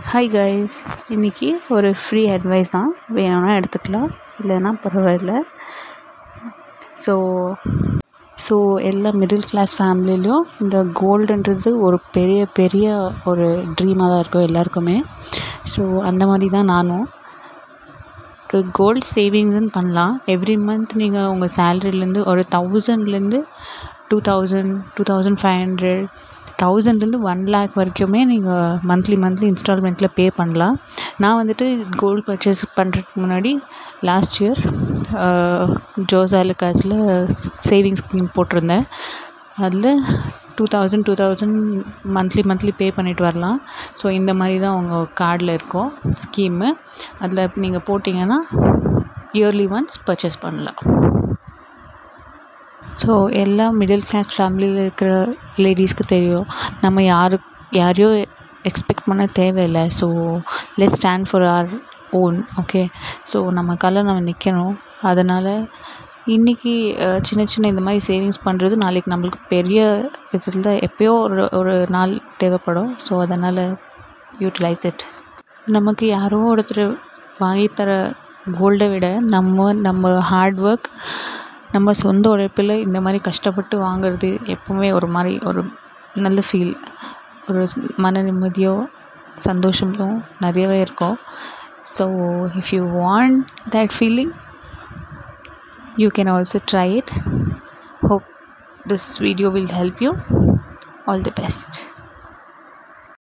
hi guys இன்றைக்கி ஒரு free advice தான் வேணும்னா எடுத்துக்கலாம் இல்லைன்னா பரவாயில்ல ஸோ ஸோ எல்லா மிடில் கிளாஸ் ஃபேமிலிலையும் இந்த கோல்டுன்றது ஒரு பெரிய பெரிய ஒரு ட்ரீமாக தான் இருக்கும் எல்லாருக்குமே ஸோ அந்த மாதிரி தான் நானும் ஒரு கோல்ட் சேவிங்ஸ்னு பண்ணலாம் எவ்ரி மந்த் நீங்கள் உங்கள் சேலரிலேருந்து ஒரு தௌசண்ட்லேருந்து two thousand two thousand five hundred தௌசண்ட்லேருந்து ஒன் லேக் வரைக்குமே நீங்கள் மந்த்லி மந்த்லி இன்ஸ்டால்மெண்ட்டில் பே பண்ணலாம் நான் வந்துட்டு கோல்டு பர்ச்சேஸ் பண்ணுறதுக்கு முன்னாடி லாஸ்ட் இயர் ஜோசாலுக்காஸில் சேவிங்ஸ் ஸ்கீம் போட்டிருந்தேன் அதில் two thousand two thousand monthly monthly pay பண்ணிட்டு வரலாம் ஸோ இந்த மாதிரி தான் உங்கள் கார்டில் இருக்கும் ஸ்கீமு அதில் நீங்கள் போட்டிங்கன்னா இயர்லி ஒன்ஸ் பர்ச்சேஸ் பண்ணலாம் ஸோ எல்லா மிடில் கிளாஸ் ஃபேமிலியில் இருக்கிற லேடிஸ்க்கு தெரியும் நம்ம யாரு யாரையோ எக்ஸ்பெக்ட் பண்ண தேவையில்லை so let stand for our own okay so நம்ம காலில் நம்ம நிற்கணும் அதனால் இன்றைக்கி சின்ன சின்ன இந்த மாதிரி சேவிங்ஸ் பண்ணுறது நாளைக்கு நம்மளுக்கு பெரிய விதத்தில் எப்போயோ ஒரு ஒரு நாள் தேவைப்படும் ஸோ அதனால் யூட்டிலைஸ் இட் நமக்கு யாரோ ஒருத்தர் வாங்கித்தர கோல்டை விட நம்ம நம்ம ஹார்ட் ஒர்க் நம்ம சொந்த உழைப்பில் இந்த மாதிரி கஷ்டப்பட்டு வாங்குறது எப்போவுமே ஒரு மாதிரி ஒரு நல்ல ஃபீல் ஒரு மன நிம்மதியோ சந்தோஷமோ நிறையவே இருக்கும் so if you want that feeling you can also try it hope this video will help you all the best